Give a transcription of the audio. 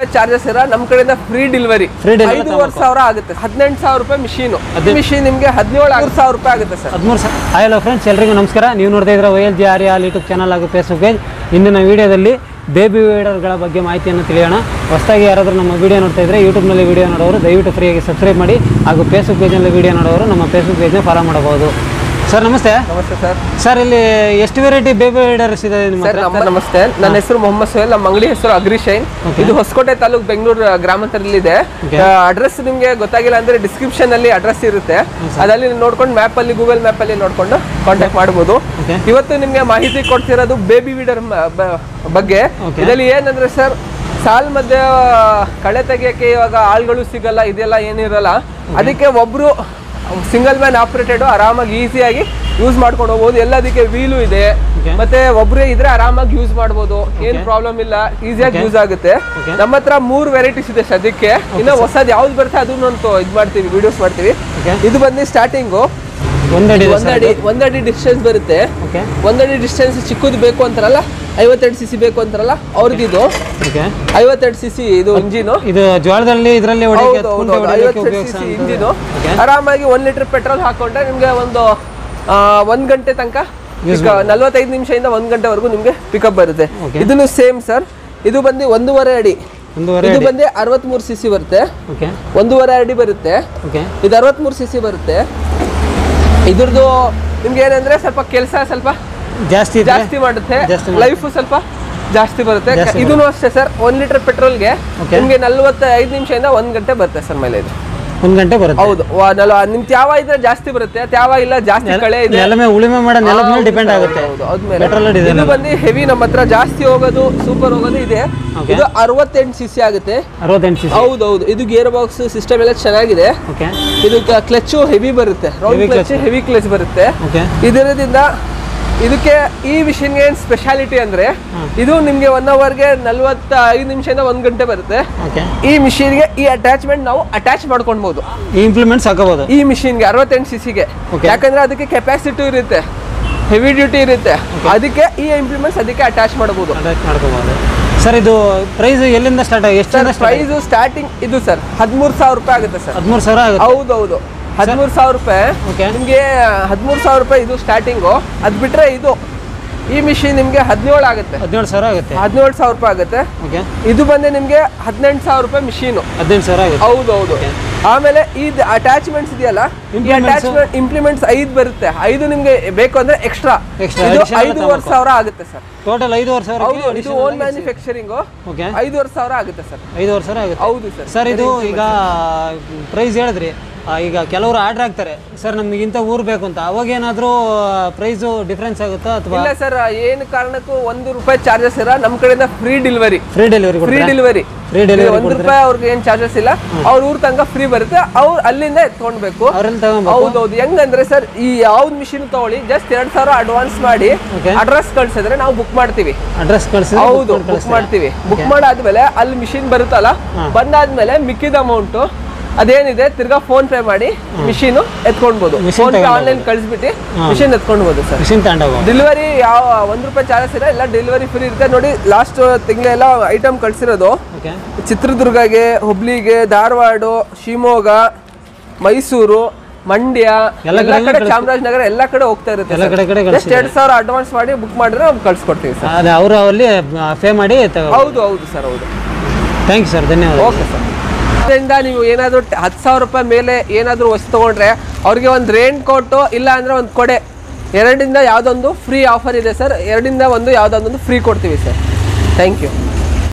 Charges ಇರೋ ನಮ್ಮ ಕಡೆಯಿಂದ ಫ್ರೀ ಡೆಲಿವರಿ Free delivery ಐದೂವರೆ ಸಾವಿರ ಆಗುತ್ತೆ ಹದಿನೆಂಟು ಸಾವಿರ ರೂಪಾಯಿ ಮಿಷಿನು ಮಿಷಿನ್ ನಿಮಗೆ ಹದಿನೇಳು ಆರು ಸಾವಿರ ರೂಪಾಯಿ ಆಗುತ್ತೆ ಸರ್ ಹದಿಮೂರು ಸಾವಿರ ಹಾಯ್ ಹಲೋ ಫ್ರೆಂಡ್ಸ್ ಎಲ್ರಿಗೂ ನಮಸ್ಕಾರ ನೀವು ನೋಡ್ತಾ ಇದ್ರೆ Y L G R all YouTube channel ಹಾಗೂ ಫೇಸ್ಬುಕ್ ಪೇಜ್ ಇಂದಿನ ವಿಡಿಯೋದಲ್ಲಿ ಬೇಬಿ ವೀಡರ್ಗಳ ಬಗ್ಗೆ ಮಾಹಿತಿಯನ್ನು ತಿಳಿಯೋಣ ಹೊಸದಾಗಿ ಯಾರಾದರೂ ನಮ್ಮ ವಿಡಿಯೋ ನೋಡ್ತಾ ಇದ್ರೆ ಯೂಟ್ಯೂಬ್ನಲ್ಲಿ ವಿಡಿಯೋ ನೋಡೋರು ದಯವಿಟ್ಟು ಫ್ರೀಯಾಗಿ ಸಬ್ಸ್ಕ್ರೈಬ್ ಮಾಡಿ ಹಾಗೂ ಫೇಸ್ಬುಕ್ ಪೇಜ್ನಲ್ಲಿ ವಿಡಿಯೋ ನೋಡೋರು ನಮ್ಮ ಫೇಸ್ಬುಕ್ ಪೇಜ್ನ ಫಾಲೋ ಮಾಡಬಹುದು ಸರ್ ನಮಸ್ತೆ ನಮಸ್ತೆ ಸರ್ ಸರ್ ಇಲ್ಲಿ ಎಷ್ಟು ವೆರೈಟಿ ಬೇಬಿ ವೀಡರ್ಸ್ ಇದೆ ನಿಮ್ಮ ಸರ್ ಹತ್ರ ನಮ್ಮ ನಮಸ್ತೆ ನನ್ನ ಹೆಸರು ಮೊಹಮ್ಮದ್ ಸೋಹೇಲ್ ನಮ್ಮ ಅಂಗಡಿ ಹೆಸರು ಅಗ್ರಿಶೈನ್ ಇದು ಹೊಸಕೋಟೆ ತಾಲೂಕು ಬೆಂಗಳೂರು ಗ್ರಾಮಾಂತರದಲ್ಲಿದೆ ಅಡ್ರೆಸ್ ನಿಮಗೆ ಗೊತ್ತಾಗಿಲ್ಲ ಅಂದ್ರೆ ಡಿಸ್ಕ್ರಿಪ್ಷನ್ ಅಲ್ಲಿ ಅಡ್ರೆಸ್ ಇರುತ್ತೆ ಅದಲ್ಲಿ ನೋಡ್ಕೊಂಡು ಮ್ಯಾಪ್ ಅಲ್ಲಿ ಗೂಗಲ್ ಮ್ಯಾಪ್ ಅಲ್ಲಿ ನೋಡ್ಕೊಂಡು ಕಾಂಟ್ಯಾಕ್ಟ್ ಮಾಡಬಹುದು Okay. ಇವತ್ತು ನಿಮಗೆ ಮಾಹಿತಿ ಕೊಡ್ತಿರೋದು ಬೇಬಿ ವೀಡರ್ ಬಗ್ಗೆ Okay. ಇದರಲ್ಲಿ ಏನಂದ್ರೆ ಸರ್ ಸಾಲ್ ಮಧ್ಯೆ ಕಳೆ ತೆಗಿಯಕ್ಕೆ ಇವಾಗ ಆಳ್ಗಳು ಸಿಗಲ್ಲ ಇದೆಲ್ಲ ಏನಿರಲ್ಲ ಅದಕ್ಕೆ ಒಬ್ರು ಸಿಂಗಲ್ ಮ್ಯಾನ್ ಆಪರೇಟೆಡ್ ಆರಾಮಾಗಿ ಈಸಿಯಾಗಿ ಯೂಸ್ ಮಾಡ್ಕೊಂಡು ಹೋಗ್ಬೋದು ಎಲ್ಲದಕ್ಕೆ ವೀಲು ಇದೆ Okay. ಮತ್ತೆ ಒಬ್ರೇ ಇದ್ರೆ ಆರಾಮಾಗಿ ಯೂಸ್ ಮಾಡ್ಬೋದು ಏನ್ ಪ್ರಾಬ್ಲಮ್ ಇಲ್ಲ ಈಸಿಯಾಗಿ ಯೂಸ್ ಆಗುತ್ತೆ Okay. ನಮ್ಮ ಹತ್ರ ಮೂರ್ ವೆರೈಟೀಸ್ ಇದೆ ಸದ್ಯಕ್ಕೆ ಇನ್ನು ಹೊಸದ್ ಯಾವ್ದು ಬರುತ್ತೆ ಅದನ್ನಂತೂ ಇದು ಮಾಡ್ತೀವಿ ವಿಡಿಯೋಸ್ ಮಾಡ್ತೀವಿ Okay. ಇದು ಬಂದು ಸ್ಟಾರ್ಟಿಂಗು ಒಂದಡಿ ಒಂದಡಿ ಒಂದಡಿ ಡಿಸ್ಟೆನ್ಸ್ ಬರುತ್ತೆ ಓಕೆ ಒಂದಡಿ ಡಿಸ್ಟೆನ್ಸ್ ಚಿಕ್ಕದು ಬೇಕು ಅಂತಾರಲ್ಲ ಐವತ್ತೆರಡು ಸಿ ಸಿ ಬೇಕು ಅಂತಾರಲ್ಲ ಅವ್ರದ್ದು ಓಕೆ ಐವತ್ತೆರಡು ಸಿ ಸಿ ಇದು ಇಂಜಿನು ಇದು ಜ್ವಾಳದಲ್ಲಿ ಇದರಲ್ಲಿ ಹೊಡಿಯೋಕೆ ಹೌದು ಹೌದು ಕುಂಟೆ ಹೊಡಿಯೋಕೆ ಐವತ್ತೆರಡು ಸಿ ಸಿ ಉಪಯೋಗಿಸೋ ಇಂಜಿನು ಓಕೆ ಆರಾಮಾಗಿ ಒಂದ್ ಲೀಟರ್ ಪೆಟ್ರೋಲ್ ಹಾಕೊಂಡ್ರೆ ನಿಮ್ಗೆ ಒಂದು ಆ, ಒಂದ್ ಗಂಟೆ ತನಕ ನಲ್ವತ್ತೈದು ನಿಮಿಷದಿಂದ ಒಂದ್ ಗಂಟೆವರೆಗೂ ನಿಮ್ಗೆ ಪಿಕಪ್ ಬರುತ್ತೆ Okay. ಇದನ್ನು ಸೇಮ್ ಸರ್ ಇದು ಬಂದು ಒಂದೂವರೆ ಅಡಿ ಒಂದೂವರೆ ಇದು ಬಂದು ಅರವತ್ಮೂರು ಸಿ ಸಿ ಬರುತ್ತೆ ಓಕೆ ಒಂದೂವರೆ ಅಡಿ ಬರುತ್ತೆ ಓಕೆ ಇದು ಅರವತ್ಮೂರು ಸಿ ಸಿ ಬರುತ್ತೆ ಇದ್ರದ್ದು ನಿಮ್ಗೆ ಏನಂದ್ರೆ ಸ್ವಲ್ಪ ಕೆಲಸ ಸ್ವಲ್ಪ ಜಾಸ್ತಿ ಇದ್ರೆ ಜಾಸ್ತಿ ಮಾಡುತ್ತೆ ಜಾಸ್ತಿ ಲೈಫ್ ಸ್ವಲ್ಪ ಜಾಸ್ತಿ ಬರುತ್ತೆ ಜಾಸ್ತಿ ಇದನ್ನು ಅಷ್ಟೇ ಸರ್ ಒಂದ್ ಲೀಟರ್ ಪೆಟ್ರೋಲ್ಗೆ Okay. ನಿಮ್ಗೆ ನಲ್ವತ್ತೈದು ನಿಮಿಷದಿಂದ ಒಂದ್ ಗಂಟೆ ಬರುತ್ತೆ ಸರ್ ಮೈಲೇಜ್ ಒಂದು ಗಂಟೆ ಬರುತ್ತೆ ಹೌದು ವ- ನಲ್ವ ನಿಮ್ ತ್ಯಾವ ಇದ್ರೆ ಜಾಸ್ತಿ ಬರುತ್ತೆ ತ್ಯಾವ ಇಲ್ಲ ಜಾಸ್ತಿ ಕಳೆ ಇದೆ ನೆಲ ಮೇಲೆ ಉಳುಮೆ ಮಾಡೋ ನೆಲದ ಮೇಲೆ ಡಿಪೆಂಡ್ ಆಗುತ್ತೆ ಹೌದು ಅದ್ಮೇಲೆ ಪೆಟ್ರೋಲ್ ಡೀಸೆಲ್ ಇದು ಬಂದು ಹೆವಿ ನಮ್ಮ ಹತ್ರ ಜಾಸ್ತಿ ಹೋಗೋದು ಸೂಪರ್ ಹೋಗೋದು ಇದೆ Okay. ಇದು ಅರವತ್ತೆಂಟು ಸಿ ಸಿ ಆಗುತ್ತೆ ಅರವತ್ತೆಂಟು ಸಿ ಹೌದು ಹೌದು ಇದು ಗೇರ್ ಬಾಕ್ಸ್ ಸಿಸ್ಟಮ್ ಎಲ್ಲ ಚೆನ್ನಾಗಿದೆ ಓಕೆ ಇದು ಕ್ಲಚ್ ಹೆವಿ ಬರುತ್ತೆ round Heavy clutch heavy clutch ಬರುತ್ತೆ ಓಕೆ ಇದರಿಂದ ಇದಕ್ಕೆ ಈ ಮಿಷಿನ್ಗೆ ಏನು ಸ್ಪೆಷಾಲಿಟಿ ಅಂದ್ರೆ ಇದು ನಿಮ್ಗೆ ಒನ್ ಅವರ್ಗೆ ನಲ್ವತ್ತ ಐದು ನಿಮಿಷದಿಂದ ಒಂದ್ ಗಂಟೆ ಬರುತ್ತೆ ಓಕೆ ಈ ಮಿಷಿನ್ಗೆ ಈ ಅಟ್ಯಾಚ್ಮೆಂಟ್ ನಾವು ಅಟ್ಯಾಚ್ ಮಾಡ್ಕೊಳ್ಬಹುದು ಈ ಇಂಪ್ಲಿಮೆಂಟ್ಸ್ ಹಾಕೋಬೋದು ಈ ಮಿಷಿನ್ಗೆ ಅರವತ್ತೆಂಟು ಸಿ ಸಿಗೆ Okay. ಯಾಕಂದ್ರೆ ಅದಕ್ಕೆ ಕೆಪಾಸಿಟಿ ಇರುತ್ತೆ ಹೆವಿ ಡ್ಯೂಟಿ ಇರುತ್ತೆ ಅದಕ್ಕೆ ಈ ಇಂಪ್ಲಿಮೆಂಟ್ಸ್ ಅದಕ್ಕೆ ಅಟ್ಯಾಚ್ ಮಾಡಬಹುದು ಅಟ್ಯಾಚ್ ಮಾಡ್ಕೋಬೋದು ಸರ್ ಇದು ಪ್ರೈಸ್ ಎಲ್ಲಿಂದ ಸ್ಟಾರ್ಟ್ ಎಷ್ಟಿಂದ ಸ್ಟಾರ್ಟ್ ಪ್ರೈಸ್ ಸ್ಟಾರ್ಟಿಂಗ್ ಇದು ಸರ್ ಹದಿಮೂರು ಸಾವಿರ ರೂಪಾಯಿ ಆಗುತ್ತೆ ಸರ್ ಹದಿಮೂರು ಸಾವಿರ ಆಗುತ್ತೆ ಹೌದು ಹೌದು ಹದಿಮೂರು ಸಾವಿರ ರೂಪಾಯಿ Okay. ನಿಮಗೆ ಹದಿಮೂರು ಸಾವಿರ ರೂಪಾಯಿ ಇದು ಸ್ಟಾರ್ಟಿಂಗು ಅದು ಬಿಟ್ರೆ ಇದು ಈ ಮಿಷಿನ್ ನಿಮಗೆ ಹದಿನೇಳು ಆಗುತ್ತೆ ಹದಿನೇಳು ಸಾವಿರ ಆಗುತ್ತೆ ಹದಿನೇಳು ಸಾವಿರ ರೂಪಾಯಿ ಆಗುತ್ತೆ ಓಕೆ ಇದು ಬಂದು ನಿಮಗೆ ಹದಿನೆಂಟು ಸಾವಿರ ರೂಪಾಯಿ ಮಿಷಿನು ಹದಿನೆಂಟು ಸಾವಿರ ಆಗುತ್ತೆ ಹೌದು ಹೌದು ಆಮೇಲೆ ಇದು ಅಟ್ಯಾಚ್ಮೆಂಟ್ಸ್ ಇದೆಯಲ್ಲ ಈ Implements? ಅಟ್ಯಾಚ್ಮೆಂಟ್ ಇಂಪ್ಲಿಮೆಂಟ್ಸ್ ಐದು ಬರುತ್ತೆ ಐದು ನಿಮ್ಗೆ ಬೇಕು ಅಂದ್ರೆ ಎಕ್ಸ್ಟ್ರಾ Extra, ಇದು additional ಐದೂವರೆ ಸಾವಿರ ಆಗುತ್ತೆ ಸರ್ ಟೋಟಲ್ ಐದುವರೆ ಸಾವಿರ ಹೌದು ಇದು ಓನ್ ಮ್ಯಾನುಫ್ಯಾಕ್ಚರಿಂಗು ಓಕೆ ಐದೂವರೆ ಸಾವಿರ ಆಗುತ್ತೆ ಸರ್ ಐದುವರೆ ಸಾವಿರ ಆಗುತ್ತೆ ಹೌದು ಸರ್ ಸರ್ ಇದು ಈಗ ಪ್ರೈಸ್ ಹೇಳಿದ್ರಿ ಆ, ಈಗ ಕೆಲವರು ಆರ್ಡರ್ ಹಾಕ್ತಾರೆ ಸರ್ ನಮ್ಗೆ ಇಂಥ ಊರು ಬೇಕು ಅಂತ ಅವಾಗ ಏನಾದರೂ ಪ್ರೈಸು ಡಿಫ್ರೆನ್ಸ್ ಆಗುತ್ತಾ ಅಥವಾ ಇಲ್ಲ ಸರ್ ಏನು ಕಾರಣಕ್ಕೂ ಒಂದು ರೂಪಾಯಿ ಚಾರ್ಜಸ್ ಇರ ನಮ್ಮ ಕಡೆಯಿಂದ free delivery free delivery free ಕೊಡ್ತೀರಾ ಡೆಲಿವರಿ ಫ್ರೀ ಡೆಲಿವರಿ ಒಂದು ರೂಪಾಯಿ ಅವ್ರಿಗೆ ಏನ್ ಚಾರ್ಜಸ್ ಇಲ್ಲ ಅವ್ರ ಊರ್ ತನಕ ಫ್ರೀ ಬರುತ್ತೆ ಅವ್ರು ಅಲ್ಲಿಂದ ಎತ್ಕೊಳ್ಬೇಕು ಅವ್ರಲ್ಲಿ ತಗೊಬೇಕು ಹೌದೌದು ಹೆಂಗಂದ್ರೆ ಸರ್ ಈ ಯಾವ್ದು ಮಿಷಿನ್ ತಗೊಳ್ಳಿ ಜಸ್ಟ್ ಎರಡ್ ಸಾವಿರ ಅಡ್ವಾನ್ಸ್ ಮಾಡಿ Okay. ಅಡ್ರೆಸ್ ಕಳ್ಸಿದ್ರೆ ನಾವು ಬುಕ್ ಮಾಡ್ತೀವಿ ಅಡ್ರೆಸ್ ಕಳಿಸಿ ಹೌದು ಬುಕ್ ಮಾಡ್ತೀವಿ ಬುಕ್ ಮಾಡಾದ್ಮೇಲೆ ಅಲ್ಲಿ ಮಿಷಿನ್ ಬರುತ್ತಲ್ಲ ಬಂದಾದ್ಮೇಲೆ ಮಿಕ್ಕಿದ ಅಮೌಂಟ್ ಅದೇನಿದೆ ತಿರ್ಗಾ ಫೋನ್ ಪೇ ಮಾಡಿ ಮಿಷಿನ್ ಎತ್ಕೊಳ್ಬೋದು Machine ಫೋನ್ ಪೇ ತಗೊಂಡ್ ಆನ್ಲೈನ್ ಕಳಿಸ್ಬಿಟ್ಟು ಮಿಷಿನ್ ಎತ್ಕೊಳ್ಬೋದು ಸರ್ ಮಿಷಿನ್ ತಗೊಂಡೋಗೋ ಡೆಲಿವರಿ ಯಾವ ಒಂದ್ ರೂಪಾಯಿ ಚಾರ್ಜಸ್ ಇದೆ ಎಲ್ಲ ಡೆಲಿವರಿ ಫ್ರೀ ಇರುತ್ತೆ ನೋಡಿ ಲಾಸ್ಟ್ ತಿಂಗಳೆಲ್ಲ ಐಟಮ್ ಕಳ್ಸಿರೋದು ಓಕೆ ಚಿತ್ರದುರ್ಗಗೆ ಹುಬ್ಳಿಗೆ ಧಾರವಾಡ ಶಿವಮೊಗ್ಗ ಮೈಸೂರು ಮಂಡ್ಯ ಎಲ್ಲ ಎಲ್ಲ ಕಡೆನೂ ಕಡೆ ಚಾಮರಾಜನಗರ ಎಲ್ಲ ಕಡೆ ಹೋಗ್ತಾ ಇರುತ್ತೆ ಎಲ್ಲ ಕಡೆ ಕಡೆ ಜಸ್ಟ್ ಎರಡ್ ಸಾವಿರ ಅಡ್ವಾನ್ಸ್ ಮಾಡಿ ಬುಕ್ ಮಾಡಿದ್ರೆ ನಾವು ಕಳ್ಸಿಕೊಡ್ತೀವಿ ಸರ್ ಅದೇ ಅವರು ಅಲ್ಲಿ ಪೇ ಮಾಡಿ ತಗೋ ಹೌದು ಹೌದು ಸರ್ ಹೌದು ಥ್ಯಾಂಕ್ ಯು ಸರ್ ಧನ್ಯವಾದ ಓಕೆ ಸರ್ ಅದರಿಂದ ನೀವು ಏನಾದರೂ ಹತ್ತು ಸಾವಿರ ರೂಪಾಯಿ ಮೇಲೆ ಏನಾದರೂ ವಸ್ತು ತಗೊಂಡ್ರೆ ಅವ್ರಿಗೆ ಒಂದು ರೇನ್ ಕೋಟು ಇಲ್ಲ ಅಂದ್ರೆ ಒಂದು ಕೊಡೆ ಎರಡರಿಂದ ಯಾವುದೊಂದು ಫ್ರೀ ಆಫರ್ ಇದೆ ಸರ್ ಎರಡರಿಂದ ಒಂದು ಯಾವುದೊಂದು ಫ್ರೀ ಕೊಡ್ತೀವಿ ಸರ್ ಥ್ಯಾಂಕ್ ಯು